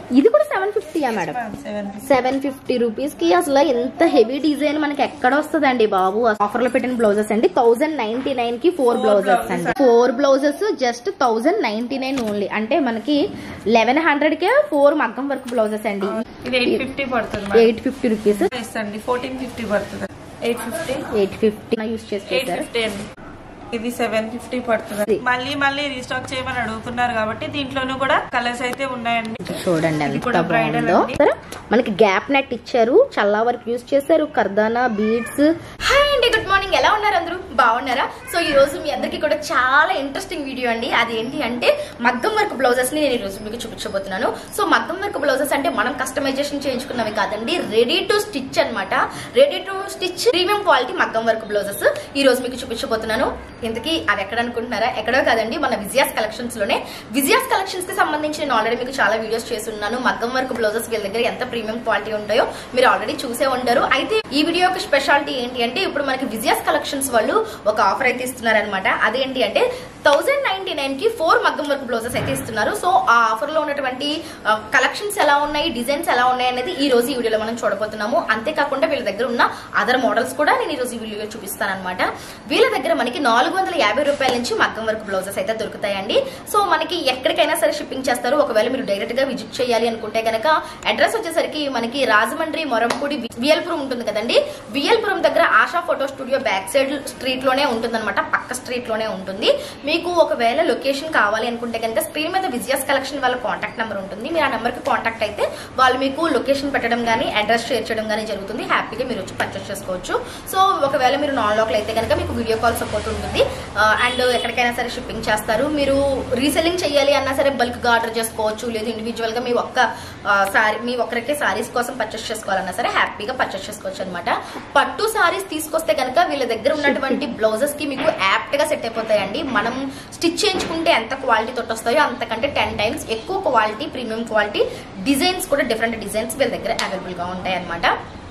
ఇది కూడా సెవెన్ ఫిఫ్టీయా madam seven seven fifty rupees కి అసలు ఎంత హెవీ డిజైన్ మనకి ఎక్కడ వస్తుందండి బాబు ఆఫర్ లో పెట్టిన బ్లౌజెస్ అండి థౌసండ్ నైన్టీ నైన్ కి ఫోర్ బ్లౌజెస్ అండి four blouses just thousand ninety nine only అంటే మనకి లెవెన్ హండ్రెడ్ కే ఫోర్ మగ్గం వర్క్ బ్లౌజెస్ అండి ఇది ఎయిట్ ఫిఫ్టీ పడుతుంది ఎయిట్ ఫిఫ్టీ రూపీస్ ఎస్ అండి ఫోర్టీన్ ఫిఫ్టీ పడుతుంది eight fifty eight fifty use eight చేస్తారు ఫిఫ్టీ అండి ఇది సెవెన్ ఫిఫ్టీ పడుతుంది ఇది. మళ్ళీ మళ్ళీ రీస్టాక్ చేయమని అడుగుతున్నారు కాబట్టి దీంట్లోనూ కూడా కలర్స్ అయితే ఉన్నాయండి చూడండి ఇది ఎంత కూడా bridal బాగుందో అండి. సరే, మనకి గ్యాప్ నెట్ ఇచ్చారు చల్లా వరకు యూస్ చేశారు కర్దానా బీడ్స్ హాయ్ అండి గుడ్ మార్నింగ్ ఎలా ఉన్నారు అందరూ బాగున్నారా సో ఈ రోజు మీ అందరికీ కూడా చాలా ఇంట్రెస్టింగ్ వీడియో అండి అది ఏంటి అంటే మగ్గం వర్క్ బ్లౌజెస్ ని నేను ఈ రోజు మీకు చూపించబోతున్నాను సో మగ్గం వర్క్ బ్లౌజెస్ అంటే మనం కస్టమైజేషన్ చేయించుకున్నవి కాదండి రెడీ టు స్టిచ్ అన్నమాట ready to stitch premium quality మగ్గం వర్క్ బ్లౌజెస్ ఈ రోజు మీకు చూపించబోతున్నాను ఇంతకీ అవి ఎక్కడ అనుకుంటున్నారా ఎక్కడో కాదండి మన విజయాస్ కలెక్షన్స్ లోనే విజయాస్ కలెక్షన్స్ కి సంబంధించి నేను ఆల్రెడీ మీకు చాలా వీడియోస్ చేస్తున్నాను మగ్గం వర్క్ బ్లౌజెస్ వీళ్ళ దగ్గర ఎంత ప్రీమియం క్వాలిటీ ఉంటాయో మీరు ఆల్రెడీ చూసే ఉంటారు అయితే ఈ వీడియో యొక్క స్పెషాలిటీ ఏంటి అంటే ఇప్పుడు మనకి విజయాస్ కలెక్షన్స్ వాళ్ళు ఒక ఆఫర్ అయితే ఇస్తున్నారనమాట అదేంటి అంటే థౌసండ్ నైన్టీ నైన్ కి ఫోర్ మగ్గం వర్క్ బ్లౌజెస్ అయితే ఇస్తున్నారు సో ఆ ఆఫర్ లో ఉన్నటువంటి కలెక్షన్స్ ఎలా ఉన్నాయి డిజైన్స్ ఎలా ఉన్నాయి అనేది ఈ రోజు ఈ వీడియోలో మనం చూడబోతున్నాము అంతేకాకుండా వీళ్ళ దగ్గర ఉన్న అదర్ మోడల్స్ కూడా నేను ఈ రోజు ఈ వీడియోలో చూపిస్తాను అనమాట వీళ్ళ దగ్గర మనకి నాలుగు వందల యాభై రూపాయల నుంచి మగ్గం వర్క్ బ్లౌజెస్ అయితే దొరుకుతాయండి సో మనకి ఎక్కడికైనా సరే షిప్పింగ్ చేస్తారు ఒకవేళ మీరు డైరెక్ట్ గా విజిట్ చేయాలి అనుకుంటే కనుక అడ్రస్ వచ్చేసరికి మనకి రాజమండ్రి మొరంపూడి వియల్పురం ఉంటుంది కదండి వియల్పురం దగ్గర Asha photo studio back side street లోనే ఉంటుంది అనమాట పక్క స్ట్రీట్ లోనే ఉంటుంది మీకు ఒకవేళ లొకేషన్ కావాలి అనుకుంటే కనుక స్క్రీన్ మీద విజయాస్ కలెక్షన్ వాళ్ళ కాంటాక్ట్ నెంబర్ ఉంటుంది మీరు ఆ నెంబర్ కి కాంటాక్ట్ అయితే వాళ్ళు మీకు లొకేషన్ పెట్టడం కానీ అడ్రస్ షేర్ చేయడం కానీ జరుగుతుంది హ్యాపీగా మీరు వచ్చి పర్చేస్ చేసుకోవచ్చు సో ఒకవేళ మీరు నాన్ లోకల్ అయితే కనుక మీకు వీడియో కాల్ సపోర్ట్ ఉంటుంది అండ్ ఎక్కడికైనా సరే షిప్పింగ్ చేస్తారు మీరు రీసెల్లింగ్ చేయాలి అన్నా సరే బల్క్ గా ఆర్డర్ చేసుకోవచ్చు లేదు ఇండివిజువల్ గా మీ ఒక్క సారీ మీ ఒక్కరికే సారీస్ కోసం పర్చేస్ చేసుకోవాలన్నా సరే హ్యాపీగా పర్చేస్ చేసుకోవచ్చు అనమాట పట్టు సారీస్ తీసుకొస్తే కనుక వీళ్ళ దగ్గర ఉన్నటువంటి బ్లౌజెస్ కి మీకు యాప్ట్ గా సెట్ అయిపోతాయండి మనం స్టిచ్ చేయించుకుంటే ఎంత క్వాలిటీ తోటి వస్తాయో అంతకంటే టెన్ టైమ్స్ ఎక్కువ క్వాలిటీ ప్రీమియం క్వాలిటీ డిజైన్స్ కూడా డిఫరెంట్ డిజైన్స్ వీళ్ళ దగ్గర అవైలబుల్ గా ఉంటాయి అనమాట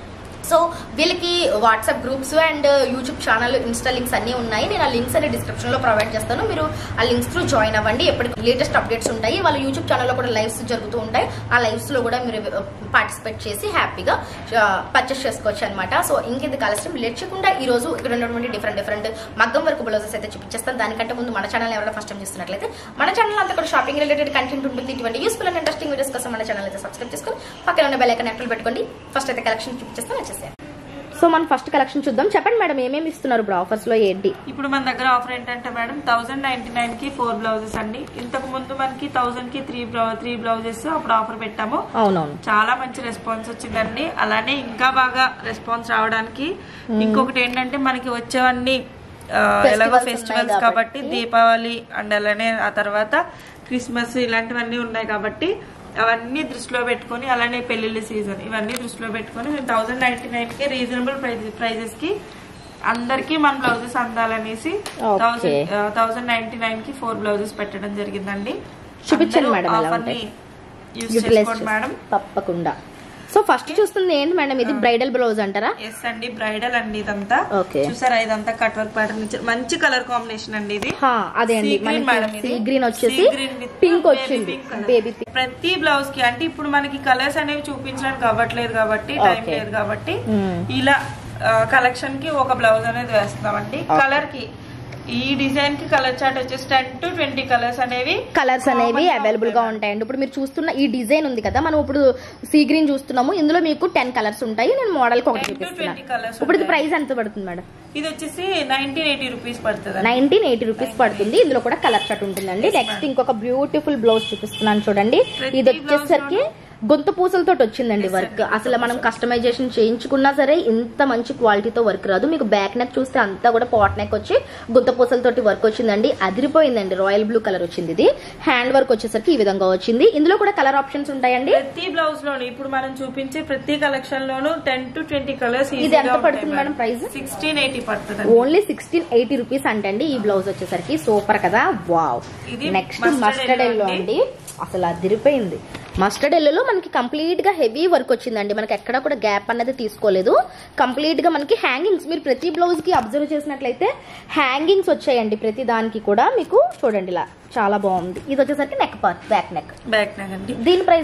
సో వీళ్ళకి WhatsApp groups and YouTube channel insta links అన్ని ఉన్నాయి నేను ఆ లింక్స్ అన్ని డిస్క్రిప్షన్ లో ప్రొవైడ్ చేస్తాను మీరు ఆ లింక్స్ త్రూ జాయిన్ అవ్వండి ఎప్పటికి లేటెస్ట్ అప్డేట్స్ ఉంటాయి వాళ్ళ యూట్యూబ్ ఛానల్లో కూడా లైవ్స్ జరుగుతూ ఉంటాయి ఆ లైవ్స్ లో కూడా మీరు పార్టిసిపేట్ చేసి హ్యాపీగా పర్చేస్ చేసుకోవచ్చు అనమాట సో ఇంకెందుకు ఆలస్యం లేట్ చేయకుండా ఈ రోజు ఇక్కడ ఉన్నటువంటి డిఫరెంట్ డిఫరెంట్ మగ్గం వర్క్ బ్లౌజెస్ అయితే చూపించేస్తాను దానికంటే ముందు మన ఛానల్ ఎవరైనా ఫస్ట్ టైం చూస్తున్నట్లయితే మన ఛానల్ అంతా కూడా షాపింగ్ రిలేటెడ్ కంటెంట్ ఉంటుంది ఇటువంటి యూస్ఫుల్ అండ్ ఇంట్రెస్టింగ్ వీడియోస్ కోసం మన ఛానల్ అయితే సబ్స్క్రైబ్ చేసుకొని పక్కన ఉన్న బెల్ ఐకాన్ యాక్టివ్ పెట్టుకోండి ఫస్ట్ అయితే కలెక్షన్ చూపించేస్తాను వచ్చేసాను సో మనం ఫస్ట్ కలెక్షన్ చూద్దాం చెప్పండి మేడం ఏమేమి ఇస్తున్నారు ఇప్పుడు ఆఫర్స్ లో ఏంటి ఇప్పుడు మన దగ్గర ఆఫర్ ఏంటంటే మేడం థౌసండ్ నైన్టీ నైన్ కి ఫోర్ బ్లౌజెస్ అండి ఇంతకు ముందు మనకి థౌసండ్ కి త్రీ త్రీ బ్లౌజెస్ అప్పుడు ఆఫర్ పెట్టాము అవునవును చాలా మంచి రెస్పాన్స్ వచ్చిందండి అలానే ఇంకా బాగా రెస్పాన్స్ రావడానికి ఇంకొకటి ఏంటంటే మనకి వచ్చేవన్నీ ఆ, ఎలాగో Festivals ఫెస్టివల్స్ ఉన్నాయి కాబట్టి దీపావళి అండ్ అలానే ఆ తర్వాత క్రిస్మస్ ఇలాంటివన్నీ ఉన్నాయి కాబట్టి అవన్నీ దృష్టిలో పెట్టుకొని అలానే పెళ్లిళ్ళ సీజన్ ఇవన్నీ దృష్టిలో పెట్టుకొని మేము థౌసండ్ నైన్టీ నైన్ కి రీజనబుల్ ప్రైజెస్ కి అందరికి మన బ్లౌజెస్ అందాలనేసి Okay. Thousand thousand ninety nine కి ఫోర్ బ్లౌజెస్ పెట్టడం జరిగిందండి చూపించండి అందరూ మేడం ఎలా offer ని ఉంటాయి. యూజ్ యూటిలైజ్ చేసుకోండి మేడం తప్పకుండా సో ఫస్ట్ చూస్తుంది ఏంటి మేడం ఇది బ్రైడల్ బ్లౌజ్ అంటారా ఎస్ అండి బ్రైడల్ అండి ఇదంతా ఓకే చూసారా ఇదంతా కట్ వర్క్ ప్యాటర్న్ ఇచ్చారు మంచి కలర్ కాంబినేషన్ అండి ఇది హా, అదే అండి Sea green మేడం మనకి ఇది. సీ గ్రీన్ వచ్చేసి Sea green with pink baby వచ్చింది pink colour. బేబీ ప్రతి బ్లౌజ్ కి అంటే ఇప్పుడు మనకి కలర్స్ అనేవి చూపించడానికి అవ్వట్లేదు కాబట్టి టైం Okay. లేదు కాబట్టి Hmm. ఇలా కలెక్షన్ కి ఒక బ్లౌజ్ అనేది వేస్తామండి Okay. కలర్ కి ఈ డిజైన్ కి కలర్ చార్ట్ వచ్చేసి టెన్ టు ట్వంటీ కలర్స్ అనేవి కలర్స్ అనేవి common గా అవైలబుల్ గా ఉంటాయి. ఉంటాయండి ఇప్పుడు మీరు చూస్తున్న ఈ డిజైన్ ఉంది కదా మనం ఇప్పుడు సీ గ్రీన్ చూస్తున్నాము ఇందులో మీకు టెన్ కలర్స్ ఉంటాయి నేను మోడల్ కి ఒకటి 10 to చూపిస్తున్నా 20 colours ఇప్పుడు ఇది ఉంటాయి. ప్రైస్ ఎంత పడుతుంది మేడం ఇది వచ్చేసి నైన్టీన్ ఎయిటీ రూపీస్ పడుతుంది నైన్టీన్ ఎయిటీ రూపీస్ పడుతుంది ఇందులో కూడా కలర్ షర్ట్ ఉంటుందండి నెక్స్ట్ ఇంకొక బ్యూటిఫుల్ బ్లౌజ్ చూపిస్తున్నాను చూడండి ప్రతి ఇది blouse వచ్చేసరికి గొంతు పూసలతో వచ్చిందండి వర్క్ అసలు మనం కస్టమైజేషన్ చేయించుకున్నా సరే ఇంత మంచి క్వాలిటీతో వర్క్ రాదు మీకు బ్యాక్ నెక్ చూస్తే అంతా కూడా పాట్ నెక్ వచ్చి గుంత పూసలతోటి వర్క్ వచ్చిందండి అదిరిపోయిందండి రాయల్ బ్లూ కలర్ వచ్చింది ఇది హ్యాండ్ వర్క్ వచ్చేసరికి ఈ విధంగా వచ్చింది ఇందులో కూడా కలర్ ఆప్షన్స్ ఉంటాయండి ప్రతి బ్లౌజ్ లోను ఇప్పుడు మనం చూపించే ప్రతి కలెక్షన్ లోను టెన్ టు ట్వంటీ కలర్స్ ఇది ఎంత పడుతుంది మేడం ప్రైస్ సిక్స్టీన్ ఎయిటీ పడుతుంది ఓన్లీ సిక్స్టీన్ ఎయిటీ రూపీస్ అంటండి ఈ బ్లౌజ్ వచ్చేసరికి సూపర్ కదా వావ్ ఇది next mustard mustard yellow yellow అండి అసలు అదిరిపోయింది మస్టర్డ్ ఎల్లోలో మనకి కంప్లీట్ గా హెవీ వర్క్ వచ్చిందండి మనకి ఎక్కడ కూడా గ్యాప్ అన్నది తీసుకోలేదు కంప్లీట్ గా మనకి హ్యాంగింగ్స్ మీరు ప్రతి బ్లౌజ్ కి అబ్జర్వ్ చేసినట్లయితే హ్యాంగింగ్స్ వచ్చాయండి ప్రతి దానికి కూడా మీకు చూడండి ఇలా చాలా బాగుంది ఇది వచ్చేసరికి neck part back neck back neck అండి దీని ప్రైస్ మేడం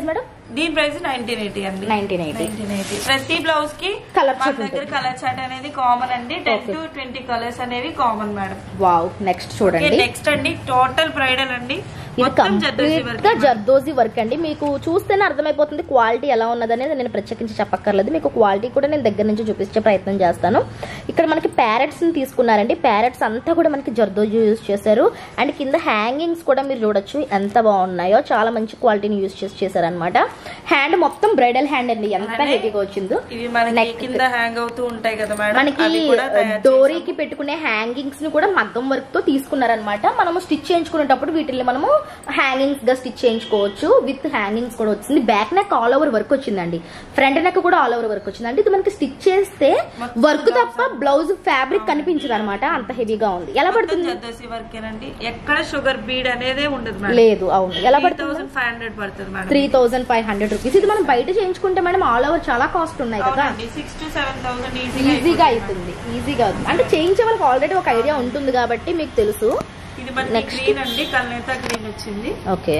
దీని ప్రైస్ నైన్టీన్ ఎయిటీ అండి 1980. నైన్టీన్ ఎయిటీ ప్రతి బ్లౌజ్ కి Colour మన chart దగ్గర ఉంటుంది. కలర్ చార్ట్ అనేది కామన్ అండి ten Okay. To twenty colours అనేవి కామన్ మేడం వావ్ నెక్స్ట్ చూడండి నెక్స్ట్ అండి టోటల్ బ్రైడల్ అండి ఇది మొత్తం జర్దోసి కంప్లీట్ గా వర్క్ జర్దోజీ వర్క్ అండి మీకు చూస్తేనే అర్థమైపోతుంది క్వాలిటీ ఎలా ఉన్నది అనేది నేను ప్రత్యేకించి చెప్పక్కర్లేదు మీకు క్వాలిటీ కూడా నేను దగ్గర నుంచి చూపించే ప్రయత్నం చేస్తాను ఇక్కడ మనకి ప్యారెట్స్ ని తీసుకున్నారండి ప్యారెట్స్ అంతా కూడా మనకి జర్దోజీ యూజ్ చేశారు అండ్ కింద హ్యాంగింగ్స్ కూడా మీరు చూడొచ్చు ఎంత బాగున్నాయో చాలా మంచి క్వాలిటీని యూజ్ చేసి చేశారనమాట హ్యాండ్ మొత్తం బ్రైడల్ హ్యాండ్ అండి ఎంత అలానే హెవీగా వచ్చిందో ఇవి మనకి Neck కింద హ్యాంగ్ అవుతూ ఉంటాయి కదా మేడం మనకి అవి కూడా తయారు డోరీకి పెట్టుకునే హ్యాంగింగ్స్ ని కూడా మగ్గం వర్క్ తో తీసుకున్నారనమాట మనము స్టిచ్ చేయించుకునేటప్పుడు వీటిని మనము హ్యాంగింగ్స్ గా స్టిచ్ చేయించుకోవచ్చు విత్ హ్యాంగింగ్స్ కూడా వచ్చింది back neck all over work వచ్చిందండి ఫ్రంట్ నెక్ కూడా ఆల్ ఓవర్ వర్క్ వచ్చిందండి ఇది మనకి స్టిచ్ చేస్తే మొత్తం వర్క్ తప్ప బ్లౌజ్ ఫ్యాబ్రిక్ కనిపించదు అనమాట అంత హెవీగా ఉంది ఎలా మొత్తం పడుతుంది జర్దోసి వర్క్ ఏనండి ఎక్కడ షుగర్ బీడ్ అనేదే ఉండదు మేడం లేదు అవును ఎలా పడుతుంది థౌసండ్ ఫైవ్ హండ్రెడ్ పడుతుంది madam three thousand five hundred rupees ఇది మనం బయట చేయించుకుంటే మేడం ఆల్ ఓవర్ చాలా కాస్ట్ ఉన్నాయి కదా అవునండి సిక్స్ టు సెవెన్ థౌసండ్ ఈజీగా ఈజీగా అవుతుంది ఈజీగా అవుతుంది అంటే చేయించే వాళ్ళకి ఆల్రెడీ ఒక ఐడియా ఉంటుంది కాబట్టి మీకు తెలుసు ఇది మనకి Next. గ్రీన్ అండి కల్నేత గ్రీన్ వచ్చింది ఓకే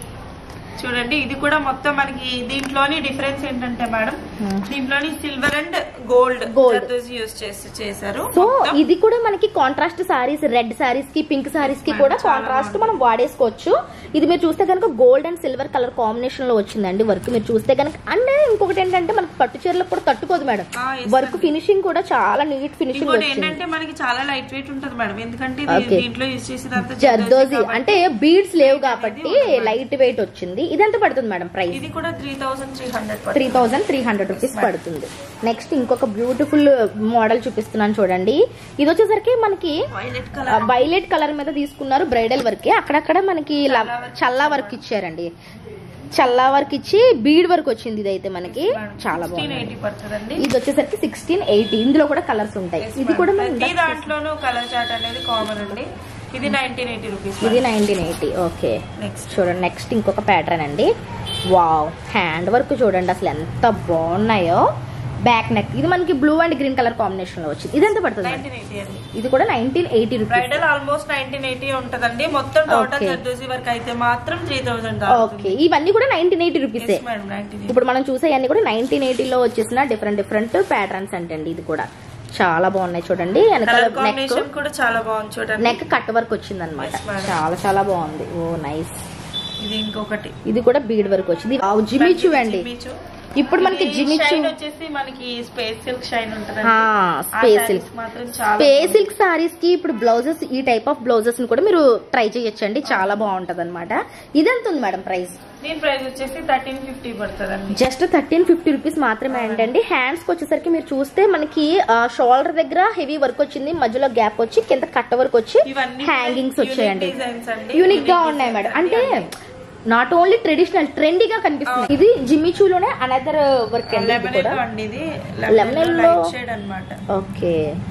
చూడండి ఇది కూడా మొత్తం మనకి దీంట్లోని డిఫరెన్స్ ఏంటంటే మేడం Hmm. దీంట్లోని silver and gold Gold. Use చేసి చేశారు సో మొత్తం. ఇది కూడా మనకి కాంట్రాస్ట్ సారీస్ రెడ్ సారీస్ కి పింక్ సారీస్ కి కూడా చాలా కాంట్రాస్ట్ మనం వాడేసుకోవచ్చు ఇది మీరు చూస్తే కనుక gold and silver colour combination లో వచ్చిందండి వర్క్ మీరు చూస్తే కనుక అండ్ ఇంకొకటి ఏంటంటే మనకి పట్టు చీరలకు కూడా తట్టుకోదు మేడం ఆ, yes, వర్క్ madam. ఫినిషింగ్ కూడా చాలా నీట్ ఫినిషింగ్ ఇంకోటి వచ్చింది ఏంటంటే మనకి చాలా లైట్ వెయిట్ ఉంటుంది మేడం ఎందుకంటే ఇది Okay. దీంట్లో యూస్ చేసినంత జర్దోజీ అంటే బీడ్స్ లేవు కాబట్టి లైట్ వెయిట్ వచ్చింది ఇది ఎంత పడుతుంది మేడం ప్రైస్ ఇది కూడా three thousand three hundred three thousand three hundred rupees పడుతుంది నెక్స్ట్ ఇంకొక బ్యూటిఫుల్ మోడల్ చూపిస్తున్నాను చూడండి ఇది వచ్చేసరికి మనకి వైలెట్ కలర్ వైలెట్ కలర్ మీద తీసుకున్నారు బ్రైడల్ వర్క్ అక్కడక్కడ మనకి ల- చల్లా work చల్లా వర్క్ ఇచ్చారండి చల్లా వర్క్ ఇచ్చి బీడ్ వర్క్ వచ్చింది ఇది అయితే మనకి చాలా సిక్స్టీన్ బాగుంది ఎయిటీ పడుతుందండి ఇది వచ్చేసరికి సిక్స్టీన్ ఎయిటీ ఇందులో కూడా కలర్స్ ఉంటాయి Yes, ఇది కూడా madam. మనం ప్రతి దాంట్లోనూ కలర్ చార్ట్ అనేది కామన్ అండి ఇది నైన్టీన్ ఎయిటీ రూపీస్ ఇది నైన్టీన్ ఎయిటీ ఓకే నెక్స్ట్ చూడండి నెక్స్ట్ ఇంకొక ప్యాటర్న్ అండి వావ్ హ్యాండ్ వర్క్ చూడండి అసలు ఎంత బాగున్నాయో బ్యాక్ నెక్ ఇది మనకి blue and green colour combination లో వచ్చింది ఇది ఎంత పడుతుంది మేడం? నైన్టీన్ ఎయిటీ అండి ఇది కూడా nineteen eighty rupees bridal almost nineteen eighty ఉంటదండి మొత్తం టోటల్ Okay. జర్దోసి వర్క్ అయితే మాత్రం త్రీ థౌసండ్ ఓకే ఇవన్నీ కూడా నైన్టీన్ ఎయిటీ రూపీసే మేడం నైన్టీన్ ఇప్పుడు మనం చూసేవన్నీ కూడా నైన్టీన్ ఎయిటీలో వచ్చేసిన డిఫరెంట్ డిఫరెంట్ ప్యాటర్న్స్ అంటండి ఇది కూడా చాలా బాగున్నాయి చూడండి వెనకాల కలర్ నెక్ కాంబినేషన్ కూడా చాలా బాగుంది చూడండి నెక్ కట్ వర్క్ వచ్చింది అనమాట Yes, madam. చాలా చాలా బాగుంది ఓ నైస్ ఇది ఇంకొకటి ఇది కూడా బీడ్ వర్క్ వచ్చింది జిమిచు అండి జిమిచు. ఇప్పుడు మనకి ఇది జిమిచు షైన్ వచ్చేసి మనకి స్పేస్ సిల్క్ షైన్ ఉంటుంది స్పేస్ సిల్క్ మాత్రం చాలా స్పేస్ సిల్క్ సారీస్ కి ఇప్పుడు బ్లౌజెస్ ఈ టైప్ ఆఫ్ బ్లౌజెస్ ని కూడా మీరు ట్రై చేయొచ్చండి చాలా బాగుంటది అనమాట ఇదెంత ఉంది మేడం ప్రైస్ దీని ప్రైస్ వచ్చేసి థర్టీన్ ఫిఫ్టీ పడుతుందండి జస్ట్ థర్టీన్ ఫిఫ్టీ రూపీస్ మాత్రమే అంటండి హ్యాండ్స్ కి వచ్చేసరికి మీరు చూస్తే మనకి షోల్డర్ దగ్గర హెవీ వర్క్ వచ్చింది మధ్యలో గ్యాప్ వచ్చి కింద కట్ట వర్క్ వచ్చి ఇవన్నీ హ్యాంగింగ్స్ unique వచ్చాయండి designs అండి. యూనిక్ గా Unique ఉన్నాయి designs మేడం అండి అంటే నాట్ ఓన్లీ ట్రెడిషనల్ ట్రెండీగా కనిపిస్తుంది ఇది జిమ్మిచూలోనే అనదర్ వర్క్ అండి ఇది లెమన్ కూడా అండి ఇది Lemon లెమన్ లో- లైట్ షేడ్ అన్నమాట ఓకే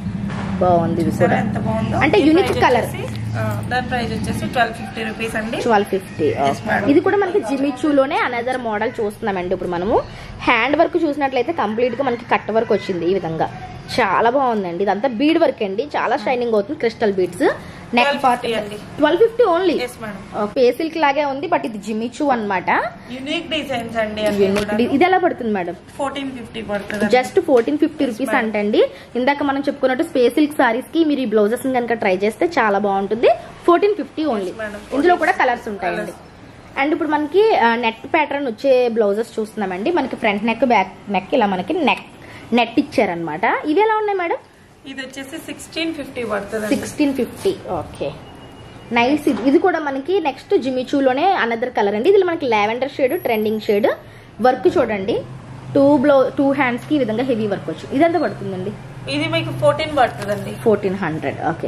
బాగుంది ఇది చూసారా కూడా ఎంత బాగుందో అంటే దీని unique price colour. వచ్చేసి, ఆ, దాని ప్రైస్ వచ్చేసి ట్వెల్వ్ ఫిఫ్టీ రూపీస్ అండి ట్వెల్వ్ ఫిఫ్టీ Yes, madam. ఇది కూడా మనకి జిమిచూలోనే అనదర్ మోడల్ చూస్తున్నామండి ఇప్పుడు మనము హ్యాండ్ వర్క్ చూసినట్లయితే కంప్లీట్ గా మనకి కట్ వర్క్ వచ్చింది ఈ విధంగా చాలా బాగుందండి ఇదంతా బీడ్ వర్క్ అండి చాలా షైనింగ్ అవుతుంది క్రిస్టల్ బీడ్స్ నెక్ పార్ట్ 1250 అండి. Twelve fifty only yes madam పే సిల్క్ లాగే ఉంది బట్ ఇది జిమిచూ అన్నమాట యూనిక్ డిజైన్స్ అండి Unique డి- ఇది ఎలా పడుతుంది మేడం ఫోర్టీన్ ఫిఫ్టీ పడుతుంది జస్ట్ ఫోర్టీన్ ఫిఫ్టీ రూపీస్ అంటండి ఇందాక మనం చెప్పుకున్నట్టు స్పేస్ సిల్క్ సారీస్ కి మీరు ఈ బ్లౌజెస్ కనుక ట్రై చేస్తే చాలా బాగుంటుంది ఫోర్టీన్ ఫిఫ్టీ ఓన్లీ madam. ఇందులో కూడా కలర్స్ ఉంటాయండి అండ్ ఇప్పుడు మనకి నెట్ ప్యాటర్న్ వచ్చే బ్లౌజెస్ చూస్తున్నామండి మనకి ఫ్రంట్ నెక్ బ్యాక్ నెక్ ఇలా మనకి నెక్ నెట్ ఇచ్చారనమాట ఇవి ఎలా ఉన్నాయి మేడం ఇది వచ్చేసి సిక్స్టీన్ ఫిఫ్టీ పడుతుంది సిక్స్టీన్ ఫిఫ్టీ ఓకే నైస్ ఇది ఇది కూడా మనకి నెక్స్ట్ జిమిచూలోనే అనదర్ కలర్ అండి ఇది మనకి lavender shade trending shade work చూడండి టూ బ్లౌ టూ హ్యాండ్స్ కి ఈ విధంగా హెవీ వర్క్ వచ్చు ఇదంతా పడుతుందండి ఇది మీకు ఫోర్టీన్ పడుతుందండి ఫోర్టీన్ హండ్రెడ్ ఓకే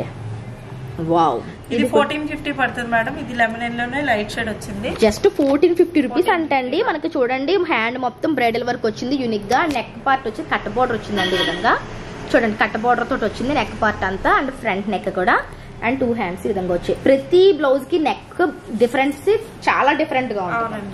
వావ్ ఇది ఫోర్టీన్ ఫిఫ్టీ పడుతుంది మేడం ఇది లెమన్ లోనే లైట్ షేడ్ వచ్చింది జస్ట్ ఫోర్టీన్ ఫిఫ్టీ రూపీస్ అంటండి మనకి చూడండి హ్యాండ్ మొత్తం బ్రైడల్ వర్క్ వచ్చింది యూనిక్ గా నెక్ పార్ట్ వచ్చి కట్ బోర్డర్ వచ్చిందండి ఈ విధంగా చూడండి కట్ బోర్డర్ తోటి వచ్చింది నెక్ పార్ట్ అంతా అండ్ ఫ్రంట్ నెక్ కూడా అండ్ టూ హ్యాండ్స్ ఈ విధంగా వచ్చాయి ప్రతి బ్లౌజ్ కి నెక్ డిఫరెన్స్ చాలా డిఫరెంట్ గా ఉంటుంది అవునండి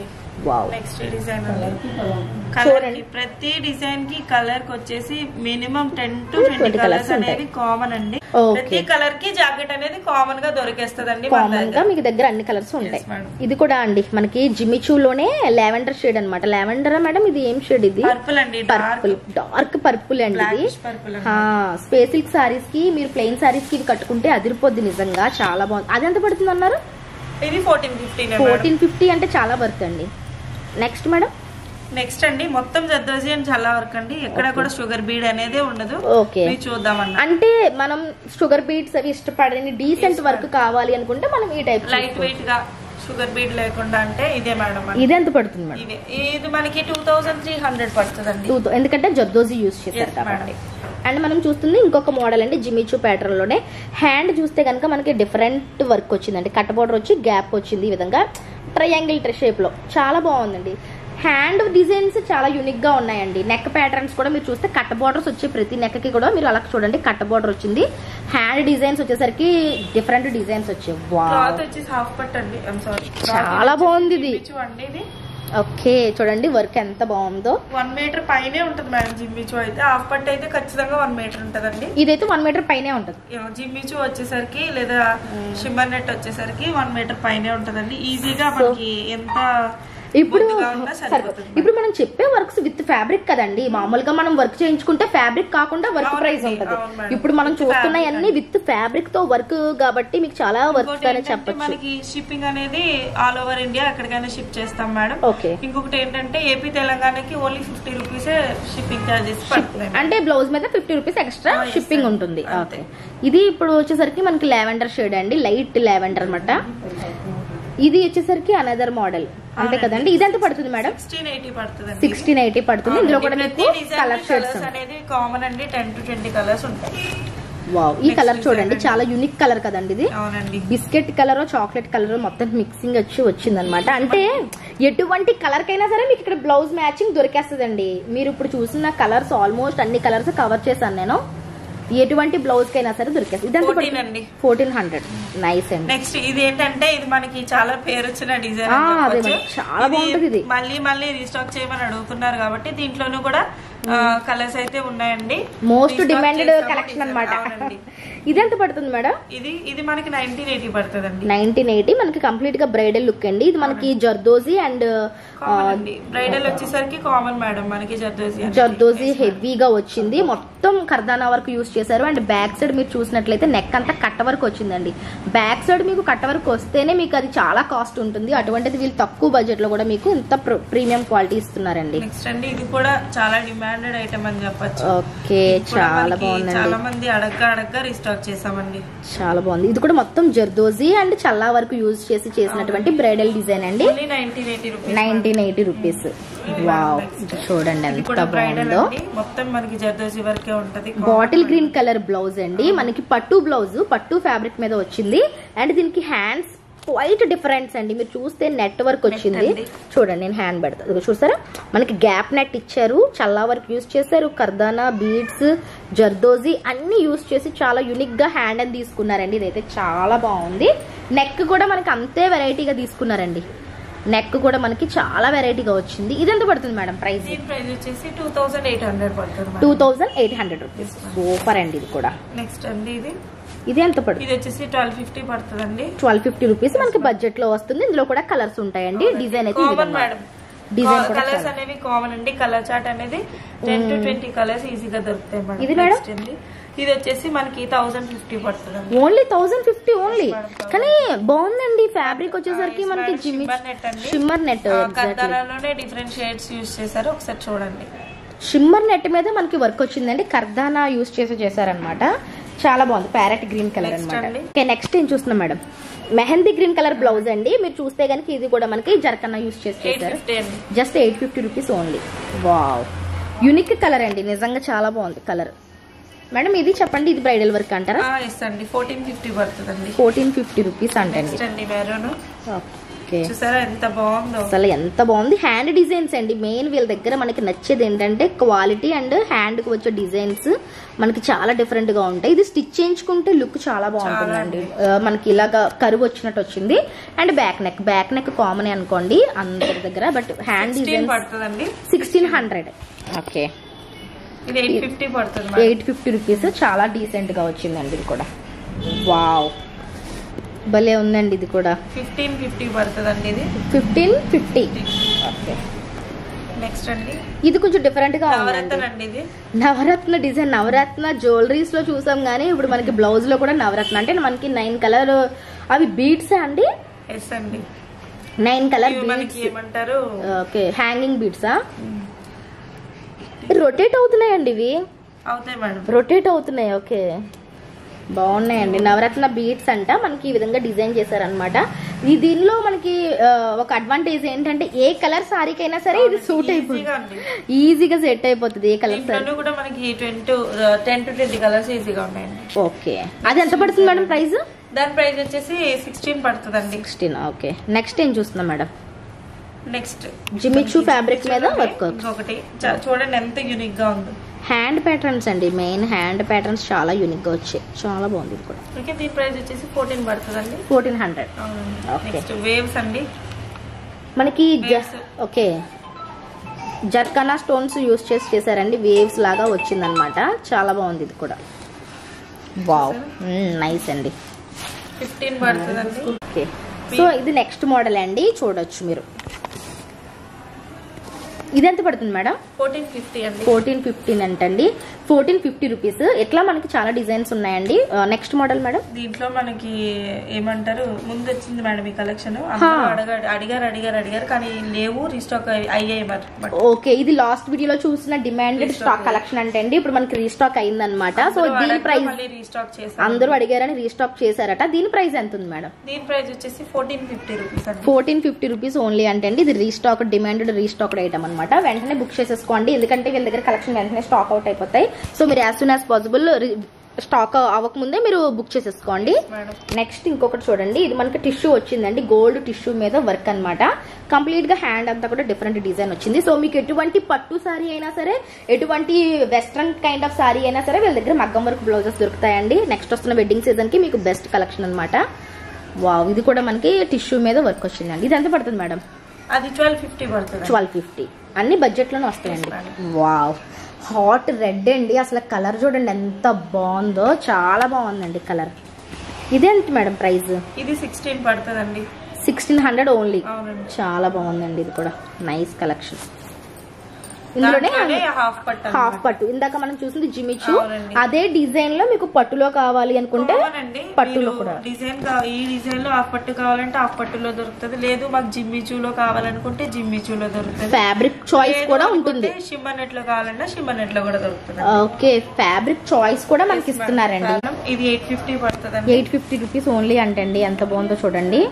వావ్ నెక్స్ట్ డిజైన్ అండి చూడండి. కలర్ కి ప్రతి డిజైన్ కి కలర్ కి వచ్చేసి minimum ten to 20 twenty colours colours ఉంటాయి. అనేది కామన్ అండి Okay. ప్రతి కలర్ కి జాకెట్ అనేది కామన్ గా దొరికేస్తదండి మన కామన్ గా దగ్గర. మీకు దగ్గర అన్ని కలర్స్ ఉంటాయి Yes, madam. ఇది కూడా అండి మనకి జిమ్మిచూలోనే లావెండర్ షేడ్ అన్నమాట లావెండర్ మేడం ఇది ఏం షేడ్ ఇది పర్పుల్ అండి డార్క్ పర్పుల్ డార్క్ పర్పుల్ అండి ఇది బ్లాకిష్ పర్పుల్ అండి స్పేస్ సిల్క్ సారీస్ కి మీరు ప్లెయిన్ సారీస్ కి ఇవి కట్టుకుంటే అదిరిపోద్ది నిజంగా చాలా బాగుంది అది ఎంత పడుతుంది అన్నారు ఇది ఫోర్టీన్ ఫిఫ్టీన్ ఫోర్టీన్ ఫిఫ్టీ అంటే చాలా వర్త్ అండి నెక్స్ట్ మేడం నెక్స్ట్ అండి మొత్తం జద్దోజీ అని చాలా వర్క్ అండి ఎక్కడ కూడా షుగర్ బీడ్ అనేది ఉండదు ఓకే మీరు చూద్దామన్న అంటే మనం షుగర్ బీట్స్ అవి ఇష్టపడని డీసెంట్ వర్క్ కావాలి అనుకుంటే మనం ఈ టైప్ లైట్ వెయిట్ గా షుగర్ బీడ్ లేకుండా అంటే ఇదే మేడం ఇది ఎంత పడుతుంది మేడం ఇదే ఇది మనకి టూ థౌసండ్ త్రీ హండ్రెడ్ పడుతుందండి టూ ఎందుకంటే జర్దోజీ యూస్ చేశారు Yes, కాబట్టి madam. అండ్ మనం చూస్తుంది ఇంకొక మోడల్ అండి జిమిచూ ప్యాటర్న్ లోనే హ్యాండ్ చూస్తే కనుక మనకి డిఫరెంట్ వర్క్ వచ్చిందండి కట్ బోర్డర్ వచ్చి గ్యాప్ వచ్చింది ఈ విధంగా ట్రయాంగిల్ షేప్ లో చాలా బాగుందండి హ్యాండ్ డిజైన్స్ చాలా యూనిక్ గా ఉన్నాయండి నెక్ ప్యాటర్న్స్ కూడా మీరు చూస్తే కట్ బోర్డర్స్ వచ్చి ప్రతి నెక్ కి కూడా మీరు అలా చూడండి కట్ బోర్డర్ వచ్చింది హ్యాండ్ డిజైన్స్ వచ్చేసరికి డిఫరెంట్ డిజైన్స్ వచ్చాయి క్లాత్ వావ్ వచ్చేసి హాఫ్ పట్ అండి సారీ చాలా బాగుంది ఇది. అండి ఇది ఓకే చూడండి వర్క్ ఎంత బాగుందో వన్ మీటర్ పైనే ఉంటుంది మేడం జిమ్మిచు అయితే హాఫ్ పట్ అయితే ఖచ్చితంగా వన్ మీటర్ ఉంటదండి ఇదైతే వన్ మీటర్ పైనే ఉంటుంది జిమ్మిచు వచ్చేసరికి లేదా షిమ్మర్ నెట్ వచ్చేసరికి వన్ మీటర్ పైనే ఉంటదండి ఈజీగా మనకి ఎంత ఇప్పుడు బొద్దుగా ఉన్నా సరే సరిపోతుంది ఇప్పుడు మనం చెప్పే వర్క్స్ విత్ ఫ్యాబ్రిక్ కదండి మామూలుగా మనం వర్క్ చేయించుకుంటే ఫ్యాబ్రిక్ కాకుండా వర్క్ అవునండి, ప్రైస్ ఉంటది అవును మేడం. ఇప్పుడు మనం With చూస్తున్నాయన్నీ విత్ ఫ్యాబ్రిక్ తో వర్క్ కాబట్టి మీకు చాలా వర్క్ ఇంకోటి అని ఏంటంటే చెప్పొచ్చు మనకి షిప్పింగ్ అనేది ఆల్ ఓవర్ ఇండియా ఎక్కడికైనా షిప్ చేస్తాం మేడం ఓకే ఇంకొకటి ఏంటంటే ఏపీ తెలంగాణకి ఓన్లీ ఫిఫ్టీ రూపీసే షిప్పింగ్ చార్జెస్ పడుతున్నాయి అంటే బ్లౌజ్ మీద ఫిఫ్టీ రూపీస్ ఎక్స్ట్రా ఆ, yes, షిప్పింగ్ sir. ఉంటుంది అంతే. ఓకే ఇది ఇప్పుడు వచ్చేసరికి మనకి లావెండర్ షేడ్ అండి లైట్ లావెండర్ అన్నమాట ఇది వచ్చేసరికి అనదర్ మోడల్ అంతే కదండి ఇది ఎంత పడుతుంది మేడం సిక్స్టీన్ ఎయిటీ పడుతుంది సిక్స్టీన్ ఎయిటీ పడుతుంది ఇందులో కూడా మీకు కలర్ షేడ్స్ కలర్స్ అనేది కామన్ అండి టెన్ టు ట్వంటీ కలర్స్ ఉంటాయి వావ్ ఈ Next కలర్ design చూడండి అండి. చాలా యూనిక్ కలర్ కదండి ఇది అవునండి బిస్కెట్ కలర్ చాక్లెట్ కలర్ మొత్తం మిక్సింగ్ వచ్చి వచ్చిందనమాట అంటే ఎటువంటి కలర్ కైనా సరే మీకు ఇక్కడ బ్లౌజ్ మ్యాచింగ్ దొరికేస్తుందండి మీరు ఇప్పుడు చూసిన కలర్స్ ఆల్మోస్ట్ అన్ని కలర్స్ కవర్ చేశాను నేను ఎటువంటి బ్లౌజ్ కైనా సరే దొరికేస్తుంది ఇదంతా 14 అండి. ఫోర్టీన్ హండ్రెడ్ నైస్ అండి నెక్స్ట్ ఇది ఏంటంటే ఇది మనకి చాలా పేరు వచ్చిన డిజైన్ ఆ, అదే మరి. చాలా బాగుంటది ఇది. మళ్ళీ మళ్ళీ రీస్టాక్ చేయమని అడుగుతున్నారు కాబట్టి దీంట్లోనూ కూడా కలర్స్ అయితే ఉన్నాయండి మోస్ట్ Restock డిమాండెడ్ చేస్తాము, కలెక్షన్ design. అనమాట అవునండి. ఇది ఎంత పడుతుంది మేడం ఇది ఇది మనకి నైన్టీన్ ఎయిటీ పడుతుందండి నైన్టీన్ ఎయిటీ మనకి కంప్లీట్ గా బ్రైడల్ లుక్ అండి ఇది మనకి జర్దోజీ అండ్ కామన్ అండి బ్రైడల్ వచ్చేసరికి కామన్ మేడం మనకి జర్దోజీ అనేది. జర్దోజీ హెవీగా వచ్చింది మొత్తం కర్దానా వరకు యూస్ చేశారు అండ్ బ్యాక్ సైడ్ మీరు చూసినట్లయితే నెక్ అంతా కట్ట వరకు వచ్చిందండి బ్యాక్ సైడ్ మీకు కట్ట వరకు వస్తేనే మీకు అది చాలా కాస్ట్ ఉంటుంది అటువంటిది వీళ్ళు తక్కువ బడ్జెట్ లో కూడా మీకు ఇంత ప్రీమియం క్వాలిటీ ఇస్తున్నారండి నెక్స్ట్ అండి ఇది కూడా చాలా డిమాండెడ్ ఐటమ్ అని చెప్పొచ్చు ఓకే ఇది కూడా చాలా మనకి బాగుందండి చాలా మంది అడగ్గా అడగ్గా రీస్టాక్ చేసామండి చాలా బాగుంది ఇది కూడా మొత్తం జర్దోజీ అండ్ చల్లా వరకు యూజ్ చేసి చేసినటువంటి బ్రైడల్ డిజైన్ అండి only nineteen eighty rupees nineteen eighty rupees wow చూడండి ఇది ఎంత కూడా బ్రైడల్ బాగుందో అండి మొత్తం మనకి జర్దోజీ వరకే ఉంటది బాటిల్ గ్రీన్ కలర్ బ్లౌజ్ అండి మనకి పట్టు బ్లౌజ్ పట్టు ఫ్యాబ్రిక్ మీద వచ్చింది అండ్ దీనికి హ్యాండ్స్ క్వైట్ డిఫరెన్స్ అండి మీరు చూస్తే నెట్ వర్క్ వచ్చింది అండి. చూడండి నేను హ్యాండ్ పెడతా ఇదిగో చూసారా మనకి గ్యాప్ నెట్ ఇచ్చారు చల్లా వర్క్ యూస్ చేశారు కర్దానా బీడ్స్ జర్దోజీ అన్ని యూస్ చేసి చాలా యూనిక్ గా హ్యాండ్ అని తీసుకున్నారండి ఇదైతే చాలా బాగుంది నెక్ కూడా మనకి అంతే వెరైటీగా తీసుకున్నారండి నెక్ కూడా మనకి చాలా వెరైటీగా వచ్చింది ఇది ఎంత పడుతుంది మేడం ప్రైస్ దీని ప్రైస్ వచ్చేసి టూ థౌసండ్ ఎయిట్ హండ్రెడ్ పడుతుంది two thousand eight hundred rupees super అండి ఇది కూడా నెక్స్ట్ అండి ఇది ఇది ఎంత పడుతుంది ఇది వచ్చేసి ట్వెల్వ్ ఫిఫ్టీ పడుతుందండి ట్వెల్వ్ ఫిఫ్టీ రూపీస్ మనకి బడ్జెట్ లో వస్తుంది ఇందులో కూడా కలర్స్ ఉంటాయండి డిజైన్ అయితే ఈ కామన్ విధంగా. మేడం డిజైన్ కూడా కలర్స్ చాలా- అనేవి కామన్ అండి కలర్ చార్ట్ అనేది టెన్ టు ట్వంటీ కలర్స్ ఈజీగా దొరుకుతాయి మేడం ఇది మేడం? Next అండి ఇది వచ్చేసి మనకి థౌసండ్ ఫిఫ్టీ పడుతుందండి ఓన్లీ థౌసండ్ ఫిఫ్టీ ఓన్లీ కానీ బాగుందండి ఫ్యాబ్రిక్ వచ్చేసరికి మనకి జిమ్మి షిమ్మర్ నెట్ అండి షిమ్మర్ నెట్ కర్దానాలోనే డిఫరెంట్ షేడ్స్ యూస్ చేశారు ఒకసారి చూడండి షిమ్మర్ నెట్ మీద మనకి వర్క్ వచ్చిందండి కర్దానా యూస్ చేసి చేశారనమాట చాలా బాగుంది ప్యారెట్ గ్రీన్ కలర్ Next అనమాట అండి. ఓకే నెక్స్ట్ ఏం చూస్తున్నాం madam mehndi green colour blouse అండి మీరు చూస్తే కనుక ఇది కూడా మనకి జర్కన్నా యూస్ చేసి ఎయిట్ చేశారు ఫిఫ్టీ అండి just eight fifty rupees only wow unique colour అండి నిజంగా చాలా బాగుంది కలర్ మేడం ఇది చెప్పండి ఇది బ్రైడల్ వర్క్ అంటారా ఎస్ అండి ఫోర్టీన్ ఫిఫ్టీ పడుతుందండి ఫోర్టీన్ ఫిఫ్టీ రూపీస్ అంటండి నెక్స్ట్ అండి మెరూన్ ఓకే చూసారా ఎంత బాగుందో అసలు ఎంత బాగుంది హ్యాండ్ డిజైన్స్ అండి మెయిన్ వీళ్ళ దగ్గర మనకి నచ్చేది ఏంటంటే క్వాలిటీ అండ్ హ్యాండ్ కి వచ్చే డిజైన్స్ మనకి చాలా డిఫరెంట్ గా ఉంటాయి ఇది స్టిచ్ చేయించుకుంటే లుక్ చాలా బాగుంటుందండి ఆ, మనకి ఇలాగా కరువు వచ్చినట్టు వచ్చింది and back neck back neck common అనుకోండి అందరి దగ్గర బట్ హ్యాండ్ సిక్స్టీన్ డిజైన్ పడుతుందండి సిక్స్టీన్ హండ్రెడ్ ఓకే ఇది ఎయిట్ ఫిఫ్టీ పడుతుంది మేడం. ఎయిట్ ఫిఫ్టీ రూపీస్ చాలా డీసెంట్ గా వచ్చిందండి ఇది కూడా వావ్ భలే ఉందండి ఇది కూడా ఫిఫ్టీన్ ఫిఫ్టీ పడుతుందండి ఇది ఫిఫ్టీన్ ఫిఫ్టీ ఓకే నెక్స్ట్ అండి ఇది కొంచెం డిఫరెంట్ గా ఉందండి నవరత్న అండి ఇది నవరత్న డిజైన్ నవరత్న జ్యువెలరీస్ లో చూసాం గానీ ఇప్పుడు మనకి బ్లౌజ్ లో కూడా నవరత్న అంటే మనకి నైన్ కలర్ అవి బీడ్స్ అండి ఎస్ అండి నైన్ కలర్ ఇవి మనకి బీడ్స్ ఏమంటారు ఓకే హ్యాంగింగ్ బీడ్సా రొటేట్ అవుతున్నాయండి ఇవి అవుతాయి మేడం రొటేట్ అవుతున్నాయి ఓకే బాగున్నాయండి నవరత్న బీట్స్ అంట మనకి ఈ విధంగా డిజైన్ చేశారనమాట ఈ దీనిలో మనకి ఆ, ఒక అడ్వాంటేజ్ ఏంటంటే ఏ కలర్ సారీకైనా సరే ఇది సూట్ అయిపోతుంది ఈజీగా అండి ఈజీగా సెట్ అయిపోతుంది ఏ కలర్ సారీ దీంట్లోనూ కూడా మనకి twenty ten to twenty colours ఈజీగా ఉన్నాయండి ఓకే అది ఎంత పడుతుంది మేడం ప్రైస్ దాని ప్రైస్ వచ్చేసి సిక్స్టీన్ పడుతుందండి సిక్స్టీన్ ఓకే నెక్స్ట్ ఏం చూస్తున్నాం మేడం నెక్స్ట్ జిమిచు ఫ్యాబ్రిక్ మీద వర్క్ ఇంకొకటి చ- చూడండి ఎంత యూనిక్ గా ఉందో హ్యాండ్ ప్యాటర్న్స్ అండి మెయిన్ హ్యాండ్ ప్యాటర్న్స్ చాలా యూనిక్ గా వచ్చాయి చాలా బాగుంది ఇది కూడా ఓకే దీని ప్రైస్ వచ్చేసి ఫోర్టీన్ పడుతుందండి fourteen hundred Okay. Next waves అండి మనకి జ- Waves. ఓకే జర్కనా స్టోన్స్ యూస్ చేసి చేశారండి వేవ్స్ లాగా వచ్చిందనమాట చాలా బాగుంది ఇది కూడా వావ్ నైస్ అండి ఫిఫ్టీన్ పడుతుందండి ఓకే సో ఇది నెక్స్ట్ మోడల్ అండి చూడొచ్చు మీరు ఇది ఎంత పడుతుంది మేడం ఫోర్టీన్ ఫిఫ్టీ అండి ఫోర్టీన్ ఫిఫ్టీన్ అంటండి ఫోర్టీన్ ఫిఫ్టీ రూపీస్ ఎట్లా మనకి చాలా డిజైన్స్ ఉన్నాయండి నెక్స్ట్ మోడల్ మేడం దీంట్లో మనకి ఏమంటారు ముందు వచ్చింది మేడం ఈ కలెక్షన్ హా. అడిగారు అడిగారు అడిగారు అడిగారు కానీ లేవు రీస్టాక్ అయ్యాయి మరి బట్ ఓకే ఇది లాస్ట్ వీడియోలో చూసిన డిమాండెడ్ స్టాక్ కలెక్షన్ అంటే అండి ఇప్పుడు మనకి రీస్టాక్ అయిందనమాట సో దీని ప్రైస్ మళ్ళీ రీస్టాక్ చేశారు అందరూ అడిగారని రీస్టాక్ చేశారట దీని ప్రైస్ ఎంత ఉంది మేడం దీని ప్రైస్ వచ్చేసి ఫోర్టీన్ ఫిఫ్టీ రూపీస్ అండి ఫోర్టీన్ ఫిఫ్టీ రూపీస్ ఓన్లీ అంటే అండి ఇది రీస్టాక్ డిమాండెడ్ రీస్టాక్ ఐటమ్ అనమాట వెంటనే బుక్ చేసేసుకోండి ఎందుకంటే వీళ్ళ దగ్గర కలెక్షన్ వెంటనే స్టాక్ అవుట్ అయిపోతాయి సో మీరు as soon as possible stock అవ్వకముందే మీరు బుక్ చేసేసుకోండి మేడం నెక్స్ట్ ఇంకొకటి చూడండి ఇది మనకి టిష్యూ వచ్చిందండి గోల్డ్ టిష్యూ మీద వర్క్ అన్నమాట కంప్లీట్ గా హ్యాండ్ అంతా కూడా డిఫరెంట్ డిజైన్ వచ్చింది సో మీకు ఎటువంటి పట్టు సారీ అయినా సరే ఎటువంటి వెస్ట్రన్ కైండ్ ఆఫ్ సారీ అయినా సరే వీళ్ళ దగ్గర మగ్గం వర్క్ బ్లౌజెస్ దొరుకుతాయండి నెక్స్ట్ వస్తున్న వెడ్డింగ్ సీజన్ కి మీకు బెస్ట్ కలెక్షన్ అన్నమాట వావ్ ఇది కూడా మనకి టిష్యూ మీద వర్క్ వచ్చిందండి ఇది ఎంత పడుతుంది మేడం అది ట్వెల్వ్ ఫిఫ్టీ పడుతుంది ట్వెల్వ్ ఫిఫ్టీ అన్ని బడ్జెట్ లోనే వస్తాయండి వావ్ హాట్ రెడ్ అండి అసలు కలర్ చూడండి ఎంత బాగుందో చాలా బాగుందండి కలర్ ఇదేంటి మేడం ప్రైస్ ఇది సిక్స్టీన్ పడుతుందండి సిక్స్టీన్ హండ్రెడ్ ఓన్లీ అవునండి చాలా బాగుందండి ఇది కూడా నైస్ కలెక్షన్ ఇందులోనే హాఫ్ పట్టు హాఫ్ పట్టు ఇందాక మనం చూసింది జిమిచు అవునండి. అదే డిజైన్ లో మీకు పట్టులో కావాలి అనుకుంటే అవునండి పట్టులో మీరు కూడా డిజైన్ కా- ఈ డిజైన్ లో హాఫ్ పట్టు కావాలంటే హాఫ్ పట్టులో దొరుకుతుంది లేదు మాకు జిమ్మిచూలో కావాలనుకుంటే జిమ్మిచూలో దొరుకుతుంది ఫ్యాబ్రిక్ చాయిస్ కూడా ఉంటుంది షిమ్మర్ నెట్ లో కావాలన్నా షిమ్మర్ నెట్ లో కూడా దొరుకుతుంది ఓకే ఫ్యాబ్రిక్ చాయిస్ కూడా మనకి ఇస్తున్నారండి మేడం, ఇది ఎయిట్ ఫిఫ్టీ పడుతుందండి ఎయిట్ ఫిఫ్టీ రూపీస్ ఓన్లీ అంటండి ఎంత బాగుందో చూడండి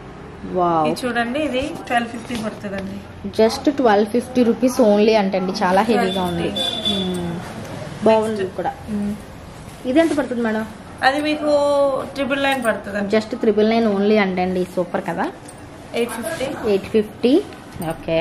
వావ్ ఇది చూడండి ఇది ట్వెల్వ్ ఫిఫ్టీ పడుతుందండి just twelve fifty rupees only అంటండి చాలా హెవీగా ఉంది మ్మ్. బాగుంది ఇది కూడా ఇది ఎంత పడుతుంది మేడం అది మీకు ట్రిపుల్ నైన్ పడుతుందండి జస్ట్ త్రిబుల్ నైన్ ఓన్లీ అంటండి సూపర్ కదా eight fifty eight fifty okay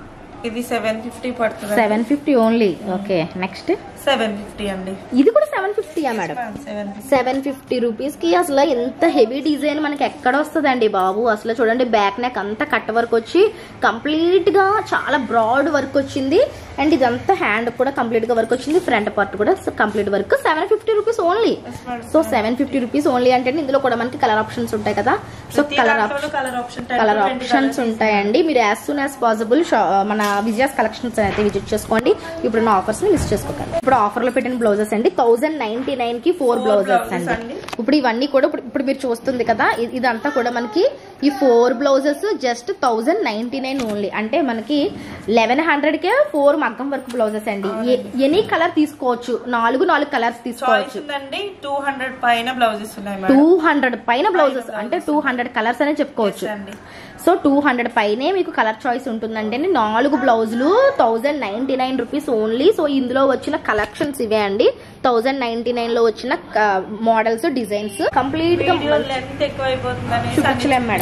ఇది సెవెన్ ఫిఫ్టీ పడుతుంది seven fifty only okay next seven fifty అండి ఇది కూడా సెవెన్ ఫిఫ్టీయా madam seven seven fifty rupees కి అసలు ఎంత హెవీ డిజైన్ మనకి ఎక్కడ వస్తుందండి బాబు అసలు చూడండి బ్యాక్ నెక్ అంతా కట్ వర్క్ వచ్చి కంప్లీట్ గా చాలా బ్రాడ్ వర్క్ వచ్చింది అండ్ ఇదంతా హ్యాండ్ కూడా కంప్లీట్ గా వర్క్ వచ్చింది ఫ్రంట్ పార్ట్ కూడా complete work seven fifty rupees only so seven fifty rupees only అంటే ఇందులో కూడా మనకి కలర్ ఆప్షన్స్ ఉంటాయి కదా so colour option colour option colour options ఉంటాయండి మీరు యాజ్ సూన్ యాజ్ పాసిబుల్ మన విజయాస్ కలెక్షన్స్ అయితే విజిట్ చేసుకోండి ఇప్పుడు ఆఫర్స్ ని మిస్ చేసుకోకండి ఇప్పుడు ఆఫర్ లో పెట్టిన బ్లౌజెస్ అండి థౌసండ్ నైన్టీ నైన్ కి ఫోర్ Four బ్లౌజెస్ blouses అండి అండి. ఇప్పుడు ఇవన్నీ కూడా ఇప్పుడు ఇప్పుడు మీరు చూస్తుంది కదా ఇ- ఇదంతా కూడా మనకి ఈ four blouses just thousand ninety nine only అంటే మనకి లెవెన్ హండ్రెడ్ కే ఫోర్ మగ్గం వర్క్ బ్లౌజెస్ అండి ఎనీ కలర్ తీసుకోవచ్చు నాలుగు నాలుగు కలర్స్ చాయిస్ తీసుకోవచ్చు ఉందండి టూ హండ్రెడ్ పైన బ్లౌజెస్ ఉన్నాయి టూ మేడం హండ్రెడ్ పైన బ్లౌజెస్ అంటే టూ హండ్రెడ్ కలర్స్ అనే చెప్పుకోవచ్చు అండి సో టూ హండ్రెడ్ పైనే మీకు కలర్ చాయిస్ ఉంటుందండి నాలుగు బ్లౌజులు thousand ninety nine rupees only so ఇందులో వచ్చిన కలెక్షన్స్ ఇవే అండి థౌజండ్ నైన్టీ నైన్ లో వచ్చిన మోడల్స్ డిజైన్స్ కంప్లీట్ గా వీడియో లెంత్ ఎక్కువ అయిపోతుంది అనేసి చూపించలేం మేడం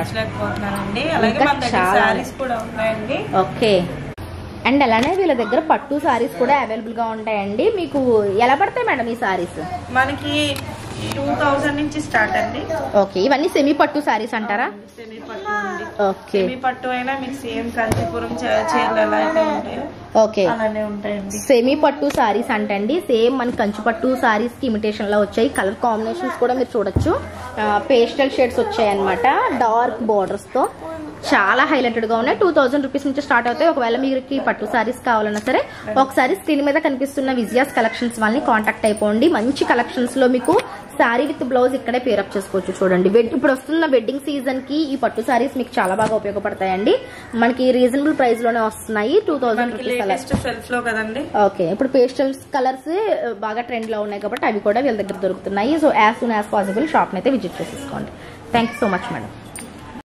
చూపించలేకపోతున్నానండి అలాగే ఇంకా మన దగ్గర చాలా. శారీస్ కూడా ఉన్నాయండి ఓకే అండ్ అలానే వీళ్ళ దగ్గర పట్టు సారీస్ కూడా అవైలబుల్ గా ఉంటాయండి మీకు ఎలా పడతాయి మేడం ఈ సారీస్ మనకి టూ థౌజండ్ నుంచి స్టార్ట్ అండి ఓకే ఇవన్నీ సెమీ పట్టు సారీస్ అంటారా సెమీ పట్టు అండి ఓకే సెమీ పట్టు అయినా మీకు సేమ్ కంచిపురం చే- చీరలు ఎలా అయితే ఉంటాయో ఓకే అలానే ఉంటాయండి సెమీ పట్టు సారీస్ అంటండి సేమ్ మన కంచు పట్టు సారీస్ కి ఇమిటేషన్ లో వచ్చాయి కలర్ కాంబినేషన్స్ కూడా మీరు చూడొచ్చు పేస్టల్ షేడ్స్ వచ్చాయి అనమాట డార్క్ బోర్డర్స్ తో చాలా హైలైటెడ్ గా ఉన్నాయి టూ థౌసండ్ రూపీస్ నుంచి స్టార్ట్ అవుతాయి ఒకవేళ మీకు పట్టు సారీస్ కావాలన్నా సరే ఒకసారి స్క్రీన్ మీద కనిపిస్తున్న విజయాస్ కలెక్షన్స్ వాళ్ళని కాంటాక్ట్ అయిపోండి మంచి కలెక్షన్స్ లో మీకు సారీ విత్ బ్లౌజ్ ఇక్కడే పేరప్ చేసుకోవచ్చు చూడండి వెడ్- ఇప్పుడు వస్తున్న వెడ్డింగ్ సీజన్ కి ఈ పట్టు సారీస్ మీకు చాలా బాగా ఉపయోగపడతాయండి మనకి రీజనబుల్ ప్రైస్ లోనే వస్తున్నాయి టూ థౌసండ్ మనకి రూపీస్ అలా లేటెస్ట్ సెల్ఫ్ లో కదండి ఓకే ఇప్పుడు పేస్టల్స్ కలర్స్ బాగా ట్రెండ్ లో ఉన్నాయి కాబట్టి అవి కూడా వీళ్ళ దగ్గర దొరుకుతున్నాయి so as soon as possible shop అయితే విజిట్ చేసేసుకోండి థ్యాంక్ సో మచ్ మేడం